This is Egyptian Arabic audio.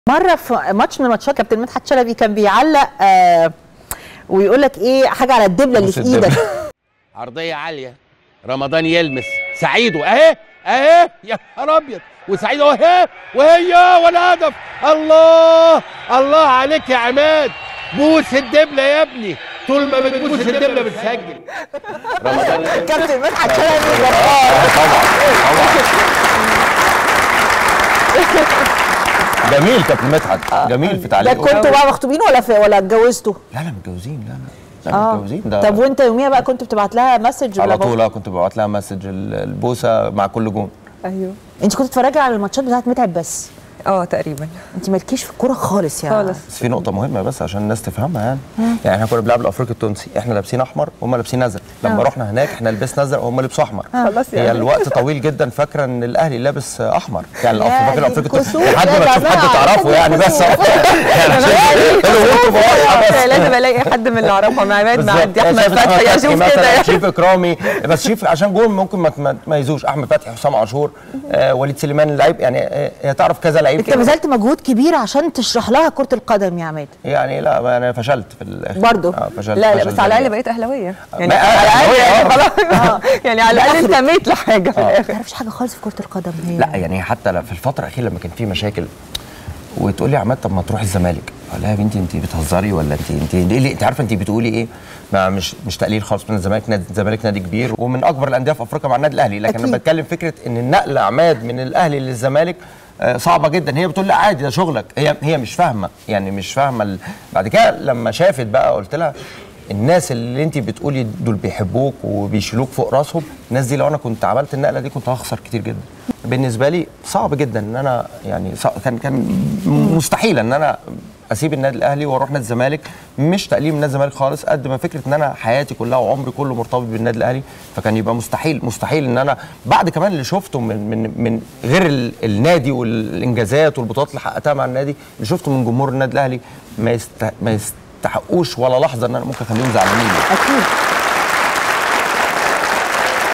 مره في ماتش من الماتشات كابتن مدحت شلبي كان بيعلق آه ويقول لك ايه حاجه على الدبله اللي بوس في الدبلة. ايدك عرضيه عاليه رمضان يلمس سعيد اهي اهي يا نهار ابيض وسعيد اهي وهي والهدف الله الله عليك يا عماد بوس الدبله يا ابني طول ما بتبوس الدبله بتسجل رمضان كابتن مدحت شلبي جبار جميل كابتن مدحت جميل في ده تعليقه كنتوا بقى مخطوبين ولا في ولا اتجوزتوا؟ لا لا متجوزين لا لا لا اه متجوزين ده طب وانت يوميها بقى كنت بتبعت لها مسج ولا على بابا؟ طول آه، كنت ببعت لها مسج ال- البوسه مع كل جون ايوه انت كنت بتتفرجي على الماتشات بتاعت متعب بس اه تقريبا انت مالكيش في الكوره خالص يعني خالص بس في نقطة مهمة بس عشان الناس تفهمها يعني يعني احنا كنا بنلعب الافريقي التونسي احنا لابسين احمر وهم لابسين ازرق لما رحنا هناك احنا لبسنا ازرق وهم لبسوا احمر خلاص هي يعني. الوقت طويل جدا فاكرة ان الاهلي لابس احمر يعني يا الأف- فاكر دي الافريقي التونسي الكسوف لحد يا ما تشوف جماعة، حد تعرفه يعني بس يعني عشان الأمور تبقى واضحة بس لازم الاقي حد من اللي اعرفه مع عماد مع بالظبط. عندي احمد شايف فتحي فتحي اشوف مثلاً، كده شريف اكرامي بس شريف عشان جول ممكن ما ما تميزوش احمد فتحي حسام عاشور آه وليد سليمان لعيب يعني آه، هي تعرف كذا لعيب انت كده. بذلت مجهود كبير عشان تشرح لها كره القدم يا عماد يعني لا ما انا فشلت في الاخر برضو؟ آه فشلت لا لا فشل بس على الاقل ذريع. بقيت اهلاويه يعني ما- على الاقل أهلاوية، يعني آه. خلاص يعني على الاقل انتميت لحاجه في ما الاخر تعرفش حاجه خالص في كره القدم هي لا يعني حتى ل- في الفتره الاخيره لما كان في مشاكل وتقول لي يا عماد طب ما تروح الزمالك اقول لها يا بنتي انت بتهزري ولا انت انت ليه ليه- انت عارفه انت بتقولي ايه ما مش مش تقليل خالص من الزمالك نادي الزمالك نادي كبير ومن اكبر الانديه في افريقيا مع النادي الاهلي لكن أكيد. انا بتكلم فكره ان النقل عماد من الاهلي للزمالك آه، صعبه جدا هي بتقول لي عادي ده شغلك هي هي مش فاهمه يعني مش فاهمه ال... بعد كده لما شافت بقى قلت لها الناس اللي انت بتقولي دول بيحبوك وبيشيلوك فوق راسهم الناس دي لو انا كنت عملت النقله دي كنت هخسر كتير جدا بالنسبه لي صعب جدا ان انا يعني صع- كان كان مستحيل ان انا اسيب النادي الاهلي واروح نادي الزمالك مش تقليل من نادي الزمالك خالص قد ما فكره ان انا حياتي كلها وعمري كله مرتبط بالنادي الاهلي فكان يبقى مستحيل مستحيل ان انا بعد كمان اللي شفته من من من غير ال- النادي والانجازات والبطولات اللي حققتها مع النادي اللي شفته من جمهور النادي الاهلي ما يست ما يستحقوش ولا لحظه ان انا ممكن اخليهم زعلانين اكيد